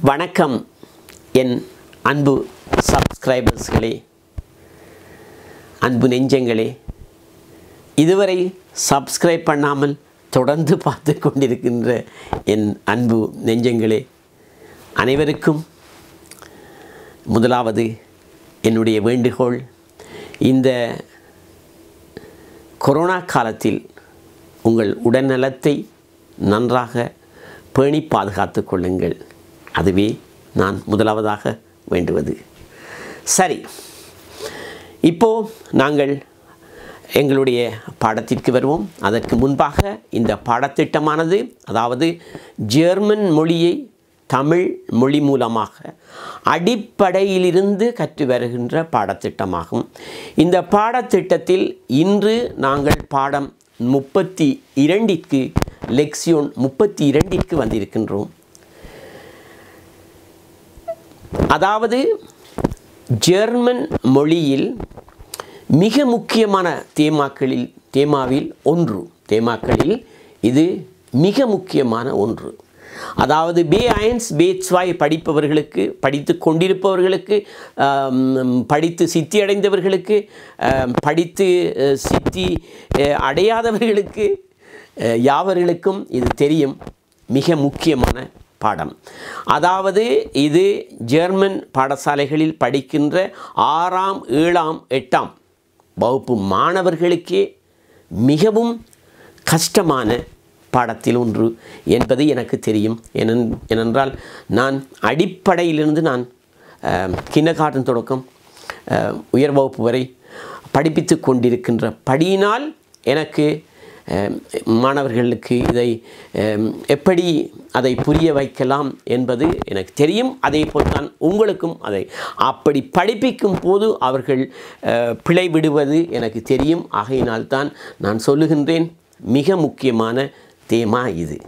வணக்கம் என் அன்பு சப்ஸ்கிரைபர்ஸ்களே அன்பு நெஞ்சங்களே இதுவரை சப்ஸ்கிரைப் பண்ணாமல் தொடர்ந்து பார்த்து கொண்டிருக்கின்ற என் அன்பு நெஞ்சங்களே அனைவருக்கும் முதலாவது என்னுடைய வேண்டுகோள் இந்த கொரோனா காலத்தில் உங்கள் உடல்நலத்தை நன்றாக பேணி பாதுகாத்து கொள்ளுங்கள் அதுவே நான் முதலாவதாக வேண்டுவது சரி இப்போ நாங்கள் எங்களுடைய பாடத்திற்கு வருவோம் அதற்கு முன்பாக இந்த பாடத்திட்டமானது அதாவது ஜெர்மன் மொழியை தமிழ் மொழி மூலமாக அடிப்படையிலிருந்து கற்று வருகின்ற பாடத்திட்டமாகும் இந்த பாடத்திட்டத்தில் இன்று நாங்கள் பாடம் முப்பத்தி இரண்டிற்கு லெக்சியோன் முப்பத்தி இரண்டிற்கு வந்திருக்கின்றோம் அதாவது ஜெர்மன் மொழியில் மிக முக்கியமான தேமாக்களில் தேமாவில் ஒன்று தேமாக்களில் இது மிக முக்கியமான ஒன்று அதாவது பே ஐன்ஸ் பே ஸ்வாய் படிப்பவர்களுக்கு படித்து கொண்டிருப்பவர்களுக்கு ஆம், படித்து சித்தி அடைந்தவர்களுக்கு ஆம், படித்து அஹ், சித்தி அஹ், அடையாதவர்களுக்கு அஹ், யாவர்களுக்கும் இது தெரியும் மிக முக்கியமான பாடம் அதாவது இது ஜெர்மன் பாடசாலைகளில் படிக்கின்ற ஆறாம் ஏழாம் எட்டாம் வகுப்பு மாணவர்களுக்கே மிகவும் கஷ்டமான பாடத்தில் ஒன்று என்பது எனக்கு தெரியும் ஏனென் ஏனென்றால் நான் அடிப்படையிலிருந்து நான் கிண்ணகாட்டன் தொடக்கம் அஹ், உயர் வகுப்பு வரை படிப்பித்து கொண்டிருக்கின்ற படியினால் எனக்கு அஹ், மாணவர்களுக்கு இதை அஹ், எப்படி அதை புரிய வைக்கலாம் என்பது எனக்கு தெரியும் அதே போல் தான் உங்களுக்கும் அதை அப்படி படிப்பிக்கும் போது அவர்கள் அஹ், பிழை விடுவது எனக்கு தெரியும் ஆகையினால் தான் நான் சொல்லுகின்றேன் மிக முக்கியமான தேமா இது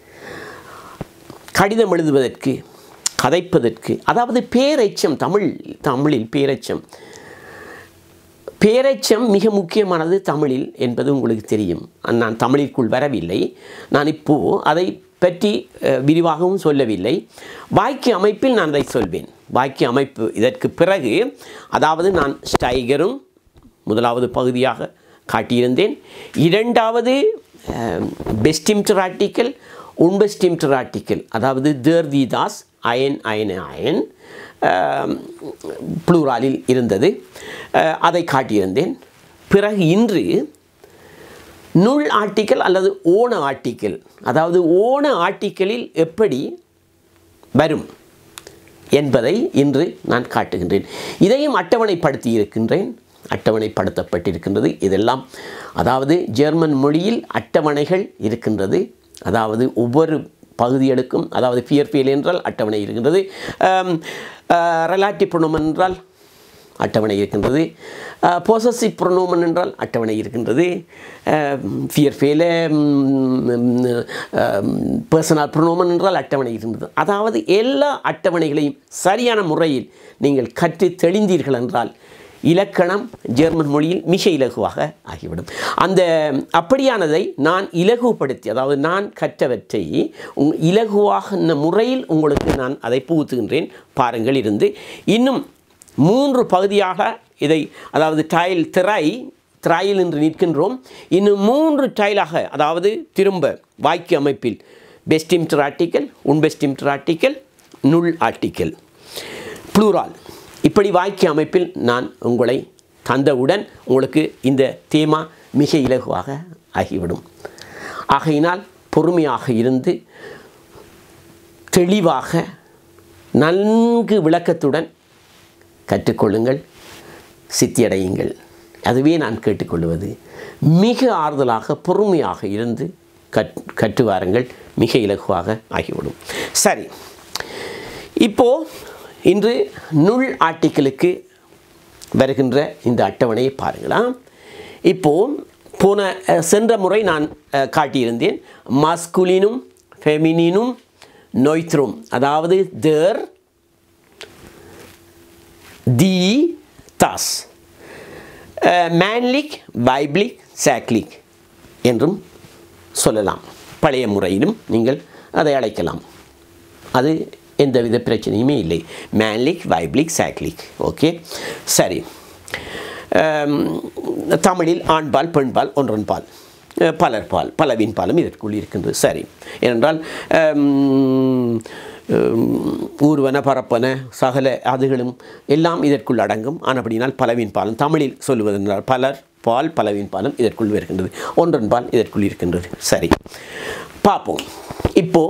கடிதம் எழுதுவதற்கு கதைப்பதற்கு அதாவது பேரெச்சம் தமிழ் தமிழில் பேரெச்சம் பேரெச்சம் மிக முக்கியமானது தமிழில் என்பது உங்களுக்கு தெரியும் நான் தமிழிற்குள் வரவில்லை நான் இப்போது அதை பற்றி அஹ், விரிவாகவும் சொல்லவில்லை வாக்கிய அமைப்பில் நான் அதை சொல்வேன் வாக்கிய அமைப்பு இதற்கு பிறகு அதாவது நான் ஸ்டைகரும் முதலாவது பகுதியாக காட்டியிருந்தேன் இரண்டாவது பெஸ்டிம்டராட்டிக்கல் உண்பெஸ்டிம்டராட்டிக்கல் அதாவது தேர்திதாஸ் அயன் அயன் அயன் ப்ளூராலில் இருந்தது அஹ், அதை காட்டியிருந்தேன் பிறகு இன்று நுள் ஆர்டிக்கல் அல்லது ஓண ஆர்டிக்கல் அதாவது ஓண ஆர்டிக்கலில் எப்படி வரும் என்பதை இன்று நான் காட்டுகின்றேன் இதையும் அட்டவணைப்படுத்தி இருக்கின்றேன் அட்டவணைப்படுத்தப்பட்டிருக்கின்றது இதெல்லாம் அதாவது ஜெர்மன் மொழியில் அட்டவணைகள் இருக்கின்றது அதாவது ஒவ்வொரு பகுதிகளுக்கும் அதாவது பியர்பியல் என்றால் அட்டவணை இருக்கின்றது ரெலாட்டிவ் ப்ரொனோமன் என்றால் அட்டவணை இருக்கின்றது பொசசிவ் ப்ரொனோமன் என்றால் அட்டவணை இருக்கின்றது ஃபியர்ஃபேல பர்சனல் ப்ரொனோமன் என்றால் அட்டவணை இருக்கின்றது அதாவது எல்லா அட்டவணைகளையும் சரியான முறையில் நீங்கள் கற்று தெளிந்தீர்கள் என்றால் இலக்கணம் ஜெர்மன் மொழியில் மிக இலகுவாக ஆகிவிடும் அந்த அப்படியானதை நான் இலகுப்படுத்தி அதாவது நான் கற்றவற்றை உங் இலகுவாக முறையில் உங்களுக்கு நான் அதை புகுத்துகின்றேன் பாருங்கள் இருந்து இன்னும் மூன்று பகுதியாக இதை அதாவது டைல் திரை திரையில் என்று நிற்கின்றோம் இன்னும் மூன்று டைலாக அதாவது திரும்ப வாக்கிய அமைப்பில் பெஸ்டிம்டர் ஆர்டிக்கல் உன்பெஸ்டிம்டர் ஆர்டிக்கல் நுள் ஆர்டிக்கல் ப்ளூரால் இப்படி வாக்கிய அமைப்பில் நான் உங்களை தந்தவுடன் உங்களுக்கு இந்த தேமா மிக இலகுவாக ஆகிவிடும் ஆகையினால் பொறுமையாக இருந்து தெளிவாக நன்கு விளக்கத்துடன் கற்றுக்கொள்ளுங்கள் சித்தியடையுங்கள் அதுவே நான் கேட்டுக்கொள்வது மிக ஆறுதலாக பொறுமையாக இருந்து கற் கற்று வாருங்கள் மிக இலகுவாக ஆகிவிடும் சரி இப்போது இன்று நுள் ஆர்டிக்கலுக்கு வருகின்ற இந்த அட்டவணையை பாருங்களாம் இப்போது போன அஹ், சென்ற முறை நான் அஹ், காட்டியிருந்தேன் மாஸ்குலினும் ஃபெமினினும் நொய்த்ரும் அதாவது தேர் தி தாஸ் மேன்லிக் பைப்ளிக் சாக்லிக் என்றும் சொல்லலாம் பழைய முறையிலும் நீங்கள் அதை அழைக்கலாம் அது எந்தவித பிரச்சனையுமே இல்லை மேன்லிக் வைப்லிக் சைக்ளிக் ஓகே சரி ஆம், தமிழில் ஆண்பால் பெண்பால் ஒன்றன்பால் அஹ், பலர்பால் பலவின் பாலும் இதற்குள் இருக்கின்றது சரி ஏனென்றால் ஆம், ஆம், ஊர்வன பரப்பன சகல அதுகளும் எல்லாம் இதற்குள் அடங்கும் ஆனபடினால் பலவின் பாலும் தமிழில் சொல்லுவதென்றால் பலர் பால் பலவின் பாலும் இதற்குள் இருக்கின்றது ஒன்றன் பால் இதற்குள் இருக்கின்றது சரி பார்ப்போம் இப்போ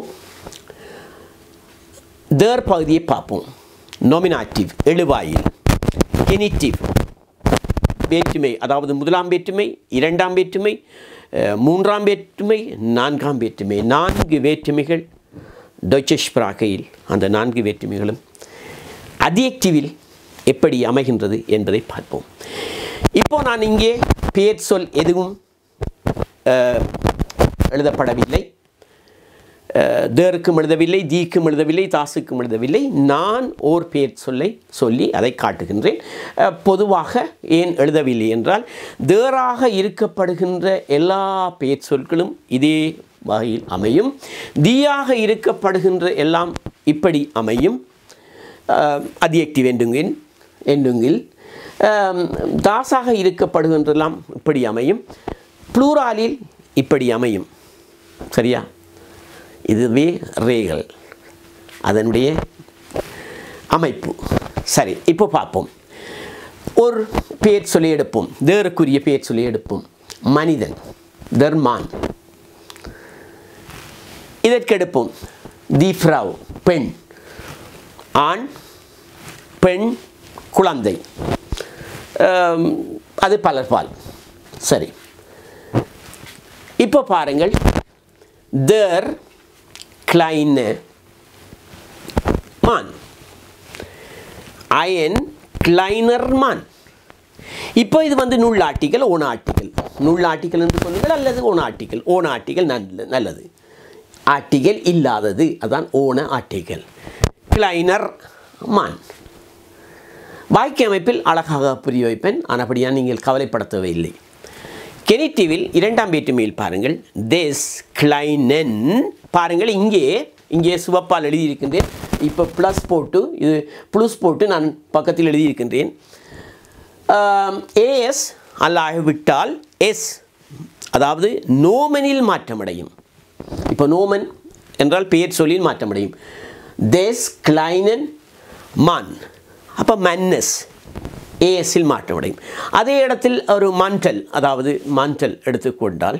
தேர் பகுதியை பார்ப்போம் நொமினாட்டிவ் எழுவாயில் கெனிட்டிவ் வேற்றுமை அதாவது முதலாம் வேற்றுமை இரண்டாம் வேற்றுமை அஹ், மூன்றாம் வேற்றுமை நான்காம் வேற்றுமை நான்கு வேற்றுமைகள் டொச்சஸ் பிராக்கையில் அந்த நான்கு வேற்றுமைகளும் அதியக்டிவில் எப்படி அமைகின்றது என்பதை பார்ப்போம் இப்போ நான் இங்கே பெயர் சொல் எதுவும் அஹ், எழுதப்படவில்லை அஹ், தேருக்கும் எழுதவில்லை தீக்கும் எழுதவில்லை தாசுக்கும் எழுதவில்லை நான் ஓர் பெயர் சொல்லை சொல்லி அதை காட்டுகின்றேன் அஹ், பொதுவாக ஏன் எழுதவில்லை என்றால் தேராக இருக்கப்படுகின்ற எல்லா பெயர் சொற்களும் இதே வகையில் அமையும் தீயாக இருக்கப்படுகின்ற எல்லாம் இப்படி அமையும் அதியக்டிவ் எண்டுங்கின் எண்டுங்கில் ஆம், தாசாக இருக்கப்படுகின்றெல்லாம் இப்படி அமையும் ப்ளூராலில் இப்படி அமையும் சரியா இதுவே ரேகள் அதனுடைய அமைப்பு சரி இப்போ பார்ப்போம் ஒரு பேர் சொல்லி எடுப்போம் தேருக்குரிய பேர் சொல்லி எடுப்போம் மனிதன் தர்மான் இதற்கு எடுப்போம் தி ஃப்ரவ் பெண் ஆண் பெண் குழந்தை ஆம், அது பலர்பால் சரி இப்போ பாருங்கள் தேர் கிளைன மான் அயன் கிளைனர் மான் இப்போ இது வந்து நுள்ளாட்டிகள் ஓனாட்டிகள் நுள்ளாட்டிகள் என்று சொல்லுங்கள் அல்லது ஓனாட்டிகள் ஓனாட்டிகள் நல்ல நல்லது ஆட்டிகள் இல்லாதது அதான் ஓன ஆட்டிகள் கிளைனர் மான் வாக்கிய அமைப்பில் அழகாக புரிய வைப்பேன் ஆனபடியாக நீங்கள் கவலைப்பட தேவையில்லை கெனிட்டிவில் இரண்டாம் வேற்றுமையில் பாருங்கள் தேஸ் கிளைனன் பாருங்கள் இங்கே இங்கே சிவப்பால் எழுதியிருக்கின்றேன் இப்போ ப்ளஸ் போட்டு இது ப்ளஸ் போட்டு நான் பக்கத்தில் எழுதியிருக்கின்றேன் ஏஎஸ் அல்லாகிவிட்டால் எஸ் அதாவது நோமனில் மாற்றமடையும் இப்போ நோமன் என்றால் பெயர் சொல்லில் மாற்றமடையும் தேஸ் கிளைனன் மான் அப்போ மன்னஸ் ஏஎஸ்ஸில் மாற்றமடையும் அதே இடத்தில் ஒரு மண்டல் அதாவது மண்டல் எடுத்துக்கொண்டால்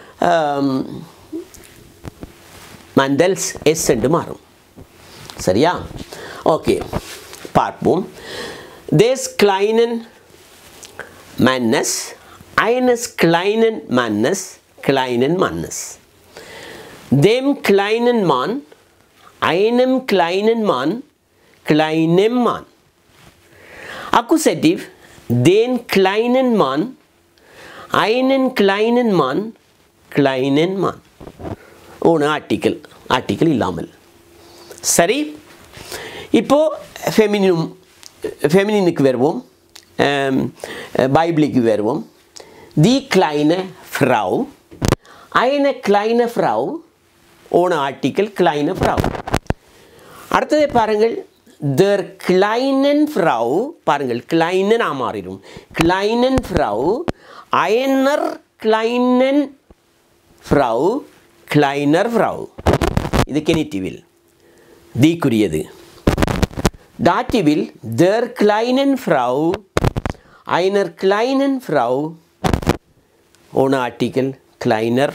மண்டல்ஸ் எஸ் என்று மாறும் சரியா ஓகே பார்ப்போம் தேஸ் கிளைனன் மன்னஸ் ஐனஸ் கிளைனன் மன்னஸ் கிளைனன் மன்னஸ் dem kleinen Mann, einem kleinen Mann, kleinem Mann. Akkusativ, den kleinen Mann, einen kleinen Mann, kleinen Mann. ஒன்று ஆர்டிக்கல் ஆர்டிக்கல் இல்லாமல் சரி இப்போ ஃபெமினினும் ஃபெமினினுக்கு வருவோம் பைபிளுக்கு வருவோம் தி கிளைன ஃப்ரவ் eine kleine Frau ohne Artikel kleine Frau. அடுத்ததை பாருங்கள் der kleinen Frau பாருங்கள் kleinen ஆ மாறிடும் kleinen Frau einer kleinen Frau kleiner Frau இது கெனிட்டிவில் தீக்குரியது டாட்டிவில் der kleinen Frau einer kleinen Frau ohne Artikel kleiner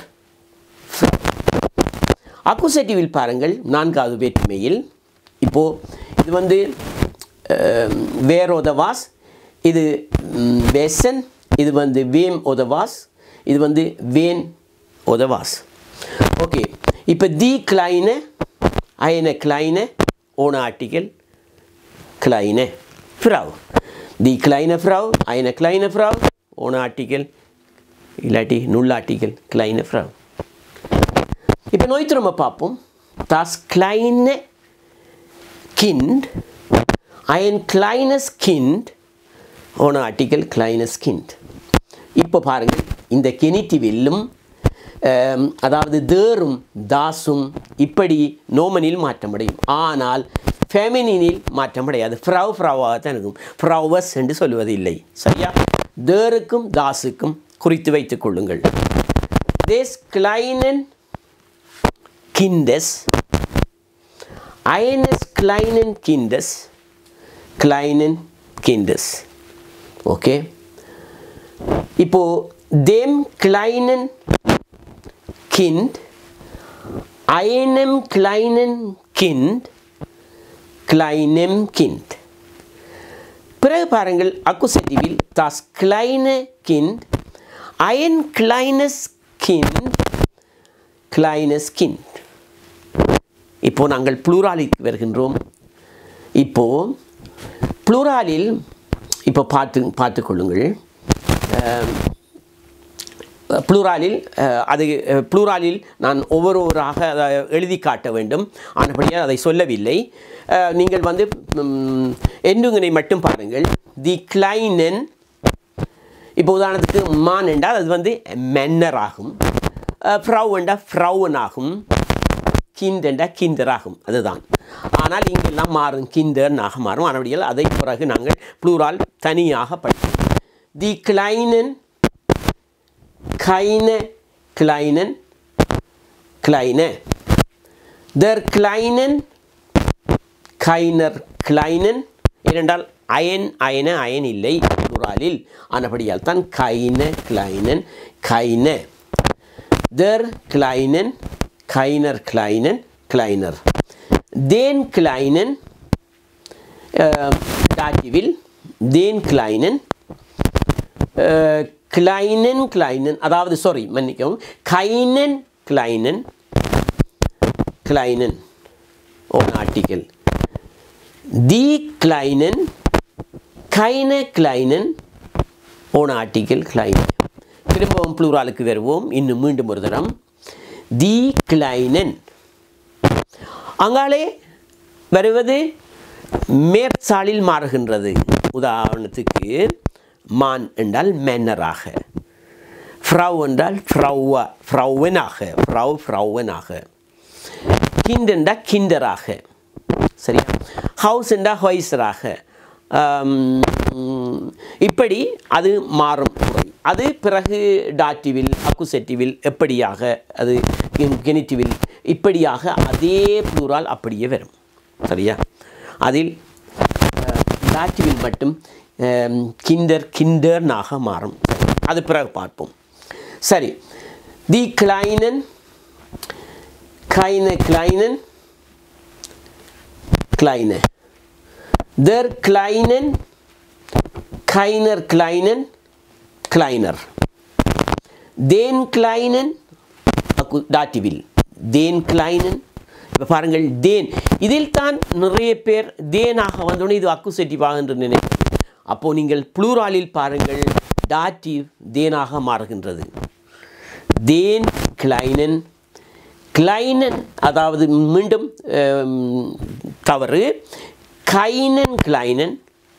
அக்குசேட்டிவில் பாருங்கள் நான்காவது வேற்றுமையில் இப்போது இது வந்து வேர் ஒதவாஸ் இது ம், வேசன் இது வந்து வேம் ஒதவாஸ் இது வந்து வேன் ஒதவாஸ் ஓகே இப்போ தி கிளைன அயன கிளைன ஓன ஆர்டிகல் kleine Frau. Die kleine Frau, eine kleine Frau, ohne Artikel, இல்லாட்டி null Artikel, kleine Frau. இப்போ நோய் திரும்ப பார்ப்போம் das kleine Kind, ein kleines Kind, ohne Artikel, kleines Kind. இப்போ பாருங்கள் இந்த கெனிட்டிவில்லும் ஆம், அதாவது தேரும் தாசும் இப்படி நோமனில் மாற்றமடையும் ஆனால் ஃபெமினினில் மாற்றமடையாது ஃப்ரவ் ஃப்ரவாக தான் இருக்கும் ஃப்ரவஸ் என்று சொல்வது இல்லை சரியா தேருக்கும் தாஸுக்கும் குறித்து வைத்துக் கொள்ளுங்கள் தேஸ் கிளைனன் கிண்டஸ் ஐஎன்எஸ் கிளைனன் கிண்டஸ் கிளைனன் கிண்டஸ் ஓகே இப்போ தேம் கிளைனன் கிண்ட் einem kleinen Kind kleinem Kind பிறகு பாருங்கள் அக்குசெட்டிவில் das kleine Kind ein kleines Kind kleines Kind இப்போ நாங்கள் ப்ளூராலிக்கு வருகின்றோம் இப்போ ப்ளூராலில் இப்போ பார்த்து பார்த்துக்கொள்ளுங்கள் ப்ளூராலில் அது ப்ளூராலில் நான் ஒவ்வொருவராக அதை எழுதி காட்ட வேண்டும் ஆனபடியாக அதை சொல்லவில்லை அஹ், நீங்கள் வந்து ம், எண்ணுங்கனை மட்டும் பாருங்கள் தி கிளைனன் இப்போ உதாரணத்துக்கு மான் என்றால் அது வந்து மென்னர் ஆகும் ஃப்ரவ் என்றால் ஃப்ரௌன் ஆகும் கிண்ட் என்றால் கிண்டர் ஆகும் அதுதான் ஆனால் இங்கெல்லாம் மாறும் கிண்டர்னாக மாறும் ஆனபடியால் அதை பிறகு நாங்கள் ப்ளூரால் தனியாக படிப்போம் தி கிளைனன் keine kleinen kleine der kleinen keiner kleinen ஏனென்றால் அயன் அயன அயன் இல்லை குராலில் ஆனபடியால் தான் கைன கிளைனன் கைன der kleinen keiner kleinen kleiner den kleinen äh, dativil den kleinen äh, kleinen kleinen அதாவது சாரி மன்னிக்கவும் கைனன் கிளைனன் kleinen ohne Artikel die kleinen keine kleinen ohne Artikel kleine திரும்பவும் ப்ளூராலுக்கு வருவோம் இன்னும் மீண்டும் ஒரு தரம் தி கிளைனன் அங்காலே வருவது மேற்சாலில் மாறுகின்றது உதாரணத்துக்கு மான் என்றால் மென்னராக ஃப்ரவ் என்றால் ஃப்ரௌவா ஃப்ரௌவனாக ஃப்ரவ் ஃப்ரௌவனாக கிண்ட் என்றால் கிண்டராக சரியா ஹவுஸ் என்றால் ஹொய்ஸராக இப்படி அது மாறும் முறை அது பிறகு டாட்டிவில் அக்குசெட்டிவில் எப்படியாக அது கெனிட்டிவில் இப்படியாக அதே ப்ளூரால் அப்படியே வரும் சரியா அதில் டாட்டிவில் மட்டும் அஹ், கிண்டர் கிண்டர்னாக மாறும் அது பிறகு பார்ப்போம் சரி தி கிளைனன் keine kleinen kleine der kleinen keiner kleinen kleiner den kleinen அக்கு- டாட்டிவில் தேன் கிளைனன் இப்போ பாருங்கள் தேன் இதில் தான் நிறைய பேர் தேனாக வந்தோடனே இது அக்குசெட்டிவாக என்று நினைக்கிறேன் அப்போது நீங்கள் ப்ளூராலில் பாருங்கள் டாட்டிவ் தேனாக மாறுகின்றது தேன் கிளைனன் கிளைனன் அதாவது மீண்டும் ஆம், தவறு கைனன் கிளைனன்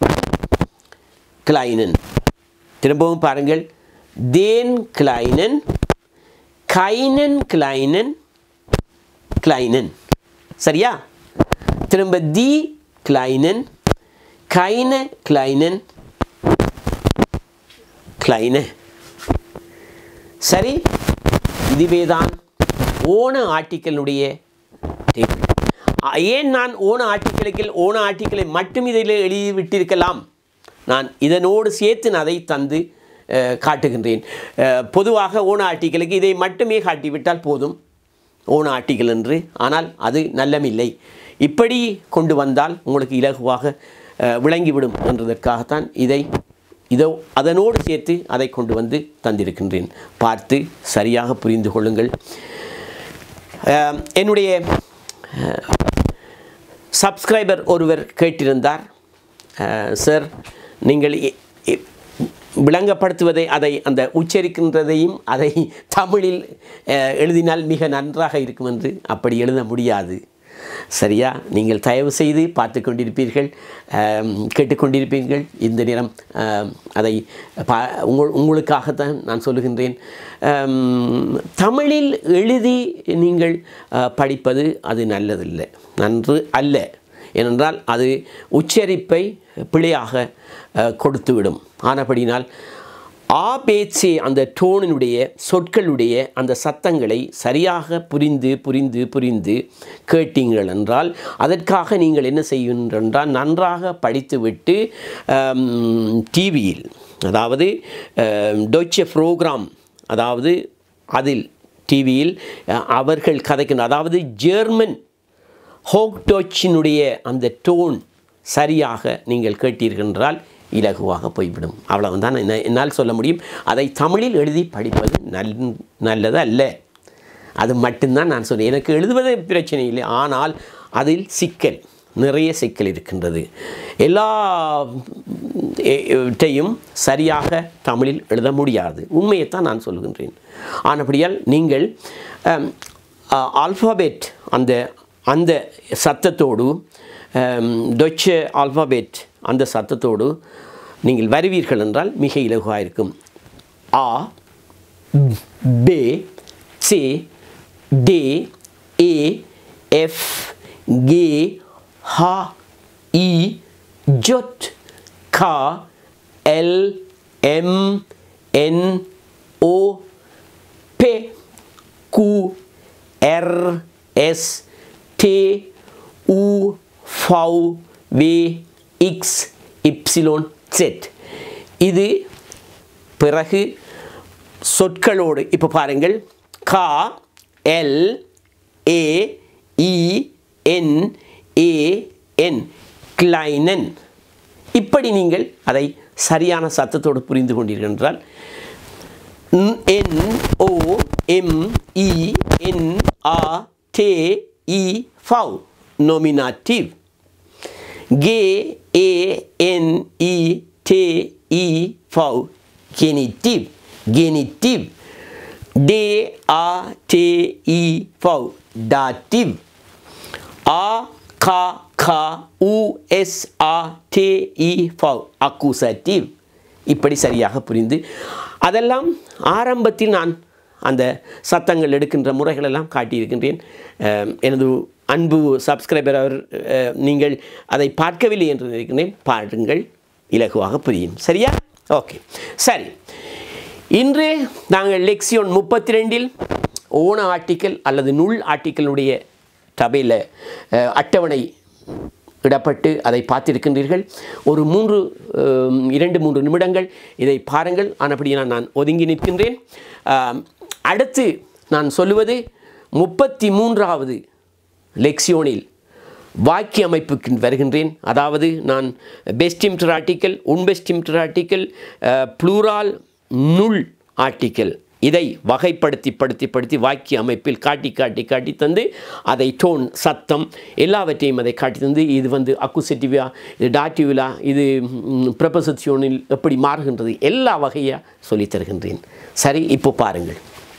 கிளைனன் திரும்பவும் பாருங்கள் தேன் கிளைனன் கைனன் கிளைனன் கிளைனன் சரியா திரும்ப தி கிளைனன் கைன கிளைனன் கிளைன சரி இதுவே தான் ஓன ஆர்டிக்கலுடைய டேபிள் அ- ஏன் நான் ஓன ஆர்டிக்கலுக்கு ஓன ஆர்டிக்கலை மட்டும் இதில் எழுதி விட்டிருக்கலாம் நான் இதனோடு சேர்த்து நான் அதை தந்து அஹ், காட்டுகின்றேன் அஹ், பொதுவாக ஓன ஆர்டிக்கலுக்கு இதை மட்டுமே காட்டிவிட்டால் போதும் ஓன ஆர்டிக்கல் என்று ஆனால் அது நல்லமில்லை இப்படி கொண்டு வந்தால் உங்களுக்கு இலகுவாக அஹ், விளங்கிவிடும் என்றதற்காகத்தான் இதை இதோ அதனோடு சேர்த்து அதை கொண்டு வந்து தந்திருக்கின்றேன் பார்த்து சரியாக புரிந்து கொள்ளுங்கள் அஹ், என்னுடைய சப்ஸ்கிரைபர் ஒருவர் கேட்டிருந்தார் அஹ், சார் நீங்கள் எ- எ- விளங்கப்படுத்துவதை அதை அந்த உச்சரிக்கின்றதையும் அதை தமிழில் அஹ், எழுதினால் மிக நன்றாக இருக்கும் என்று அப்படி எழுத முடியாது சரியா நீங்கள் தயவு செய்து பார்த்து கொண்டிருப்பீர்கள் ஆம், கேட்டுக்கொண்டிருப்பீர்கள் இந்த நேரம் ஆம், அதை பா உங்கள் உங்களுக்காகத்தான் நான் சொல்லுகின்றேன் ஆம், தமிழில் எழுதி நீங்கள் ஆ, படிப்பது அது நல்லதில்லை நன்று அல்ல ஏனென்றால் அது உச்சரிப்பை பிழையாக அஹ், கொடுத்துவிடும் ஆனபடினால் ஆ பேச்சே அந்த டோனினுடைய சொற்களுடைய அந்த சத்தங்களை சரியாக புரிந்து புரிந்து புரிந்து கேட்டீங்கள் என்றால் அதற்காக நீங்கள் என்ன செய்கின்றீர்கள் என்றால் நன்றாக படித்துவிட்டு டிவியில் அதாவது டொய்ச்ச ப்ரோக்ராம் அதாவது அதில் டிவியில் அவர்கள் கதைக்கின்ற அதாவது ஜெர்மன் ஹோக்டோச்சினுடைய அந்த டோன் சரியாக நீங்கள் கேட்டீர்கள் என்றால் இலகுவாக போய்விடும் அவ்வளவுதான் என்ன- என்னால் சொல்ல முடியும் அதை தமிழில் எழுதி படிப்பது நல் நல்லது அல்ல அது மட்டும்தான் நான் சொன்னேன் எனக்கு எழுதுவது பிரச்சனை இல்லை ஆனால் அதில் சிக்கல் நிறைய சிக்கல் இருக்கின்றது எல்லா எ- எவற்றையும் சரியாக தமிழில் எழுத முடியாது உண்மையைத்தான் நான் சொல்கின்றேன் ஆனபடியால் நீங்கள் ஆல்ஃபாபெட் அந்த அந்த சத்தத்தோடு டொச்ச ஆல்ஃபாபெட் அந்த சத்தத்தோடு நீங்கள் வருவீர்கள் என்றால் மிக இலகுவாக இருக்கும் ஆ B, C, D, E, F, G, H, I, J, K, L, M, N, O, P, Q, R, S, T, U, V, W, X, Y, Z இது பிறகு சொற்களோடு இப்போ பாருங்கள் கா எல் ஏ இ என் ஏ என் கிளைனன் இப்படி நீங்கள் அதை சரியான சத்தத்தோடு புரிந்து கொண்டீர்கள் என்றால் என் ஓ எம் இ என் ஆ டே இ ஃபவ் நோமினாட்டிவ் G A N E T E V genitive genitive D A T E V dative A K K U S A T E V accusative இப்படி சரியாக புரிந்து அதெல்லாம் ஆரம்பத்தில் நான் அந்த சத்தங்கள் எடுக்கின்ற முறைகளெல்லாம் காட்டியிருக்கின்றேன் அஹ், எனது அன்பு சப்ஸ்கிரைபர் அவர் அஹ், நீங்கள் அதை பார்க்கவில்லை என்று நினைக்கிறேன் பாருங்கள் இலகுவாக புரியும் சரியா ஓகே சரி இன்று நாங்கள் லெக்சியோன் முப்பத்தி ரெண்டில் ஓன ஆர்டிக்கல் அல்லது நுள் ஆர்டிக்கலுடைய டபையில் அட்டவணை இடப்பட்டு அதை பார்த்திருக்கின்றீர்கள் ஒரு மூன்று அஹ், இரண்டு மூன்று நிமிடங்கள் இதை பாருங்கள் ஆனபடியாக நான் ஒதுங்கி நிற்கின்றேன் அஹ், அடுத்து நான் சொல்லுவது முப்பத்தி மூன்றாவது லெக்சியோனில் வாக்கிய அமைப்புக்கு வருகின்றேன் அதாவது நான் பெஸ்ட் இம்டர் ஆர்டிக்கல் உன்பெஸ்ட் இம்டர் ஆர்டிக்கல் ப்ளூரால் நுள் ஆர்டிக்கல் இதை வகைப்படுத்தி படுத்தி படுத்தி வாக்கிய அமைப்பில் காட்டி காட்டி காட்டி தந்து அதை டோன் சத்தம் எல்லாவற்றையும் அதை காட்டி தந்து இது வந்து அக்குசெட்டிவா இது டாட்டிவிலா இது ப்ரப்பசத்தியோனில் எப்படி மாறுகின்றது எல்லா வகையாக சொல்லித் தருகின்றேன் சரி இப்போ பாருங்கள்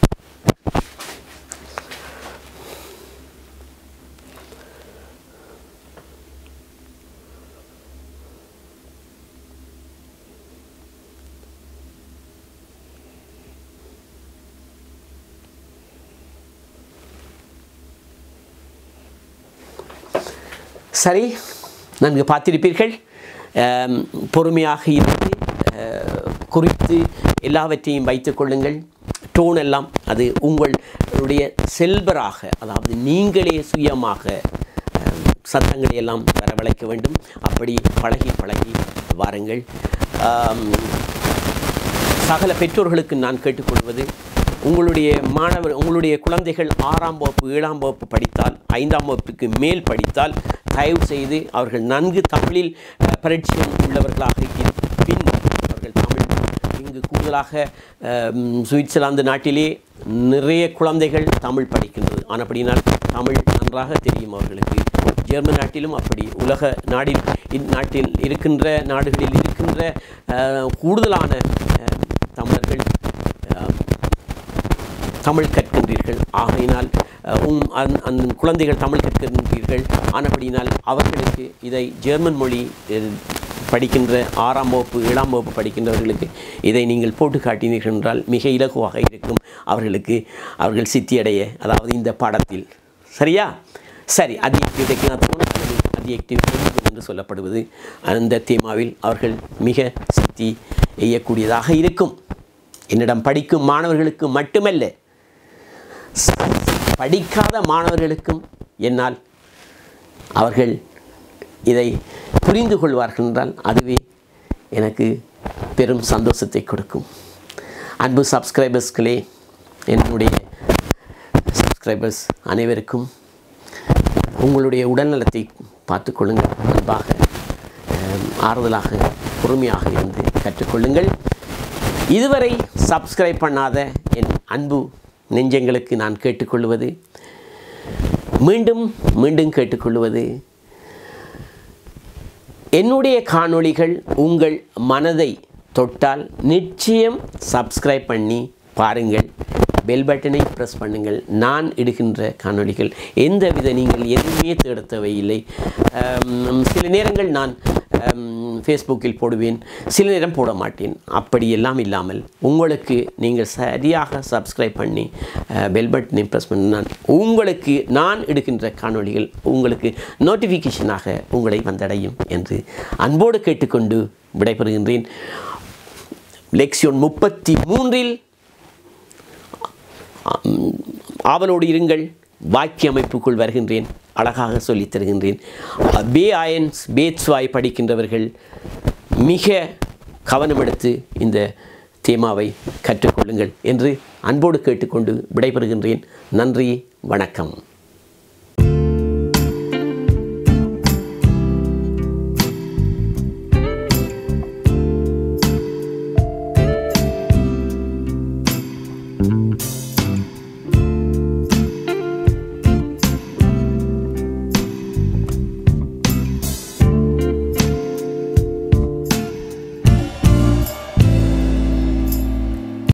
சரி நன்கு பார்த்திருப்பீர்கள் ஆம், பொறுமையாக இருந்து அஹ், குறித்து எல்லாவற்றையும் வைத்துக் கொள்ளுங்கள் டோன் எல்லாம் அது உங்களுடைய செல்வராக அதாவது நீங்களே சுயமாக ஆம், சத்தங்களை எல்லாம் வரவழைக்க வேண்டும் அப்படி பழகி பழகி வாருங்கள் ஆம், சகல பெற்றோர்களுக்கு நான் கேட்டுக்கொள்வது உங்களுடைய மாணவர் உங்களுடைய குழந்தைகள் ஆறாம் வகுப்பு ஏழாம் வகுப்பு படித்தால் ஐந்தாம் வகுப்புக்கு மேல் படித்தால் தயவு செய்து அவர்கள் நன்கு தமிழில் அஹ், பரிச்சயம் உள்ளவர்களாக இருப்பின் அவர்கள் தமிழ் இங்கு கூடுதலாக அஹ், சுவிட்சர்லாந்து நாட்டிலே நிறைய குழந்தைகள் தமிழ் படிக்கின்றது ஆனப்படினால் தமிழ் நன்றாக தெரியும் அவர்களுக்கு ஜெர்மன் நாட்டிலும் அப்படி உலக நாடில் இந்நாட்டில் இருக்கின்ற நாடுகளில் இருக்கின்ற அஹ், கூடுதலான அஹ், தமிழர்கள் அஹ், தமிழ் கற்கின்றீர்கள் ஆகையினால் அஹ், உம் அந் அந்த குழந்தைகள் தமிழ் கற்கின்றீர்கள் ஆனபடியினால் அவர்களுக்கு இதை ஜெர்மன் மொழி அஹ், படிக்கின்ற ஆறாம் வகுப்பு ஏழாம் வகுப்பு படிக்கின்றவர்களுக்கு இதை நீங்கள் போட்டு காட்டினீர்கள் என்றால் மிக இலகுவாக இருக்கும் அவர்களுக்கு அவர்கள் சித்தியடைய அதாவது இந்த பாடத்தில் சரியா சரி அது ಇದಕ್ಕೆ அப்ஜெக்டிவ் என்று சொல்லப்படுவது அந்த தேமாவில் அவர்கள் மிக சக்தி எய்யக்கூடியதாக இருக்கும் என்னிடம் படிக்கும் மாணவர்களுக்கு மட்டுமல்ல படிக்காத மாணவர்களுக்கும் என்னால் அவர்கள் இதை புரிந்து கொள்வார்கள் என்றால் அதுவே எனக்கு பெரும் சந்தோஷத்தை கொடுக்கும் அன்பு சப்ஸ்கிரைபர்ஸ்களே என்னுடைய சப்ஸ்கிரைபர்ஸ் அனைவருக்கும் உங்களுடைய உடல்நலத்தை பார்த்துக்கொள்ளுங்கள் அன்பாக அஹ், ஆறுதலாக பொறுமையாக இருந்து கற்றுக்கொள்ளுங்கள் இதுவரை சப்ஸ்கிரைப் பண்ணாத என் அன்பு நெஞ்சங்களுக்கு நான் கேட்டுக்கொள்வது மீண்டும் மீண்டும் கேட்டுக்கொள்வது என்னுடைய காணொளிகள் உங்கள் மனதை தொட்டால் நிச்சயம் சப்ஸ்கிரைப் பண்ணி பாருங்கள் பெல் பட்டனை ப்ரெஸ் பண்ணுங்கள் நான் இடுகின்ற காணொளிகள் எந்தவித நீங்கள் எதுவுமே தேடத் தேவையில்லை ஆம், சில நேரங்கள் நான் ஃபேஸ்புக்கில் போடுவேன் சில நேரம் போட மாட்டேன் அப்படியெல்லாம் இல்லாமல் உங்களுக்கு நீங்கள் சரியாக சப்ஸ்கிரைப் பண்ணி பெல் பட்டனை ப்ரெஸ் பண்ணி நான் உங்களுக்கு நான் எடுக்கின்ற காணொளிகள் உங்களுக்கு நோட்டிஃபிகேஷனாக உங்களை வந்தடையும் என்று அன்போடு கேட்டுக்கொண்டு விடைபெறுகின்றேன் லெக்சியோன் முப்பத்தி மூன்றில் ஆம், ஆவலோடு இருங்கள் வாக்கிய அமைப்புக்குள் வருகின்றேன் அழகாக சொல்லித் தருகின்றேன் பே ஆயன்ஸ் பேத்ஸ்வாய் படிக்கின்றவர்கள் மிக கவனமெடுத்து இந்த தேமாவை கற்றுக்கொள்ளுங்கள் என்று அன்போடு கேட்டுக்கொண்டு விடைபெறுகின்றேன் நன்றி வணக்கம்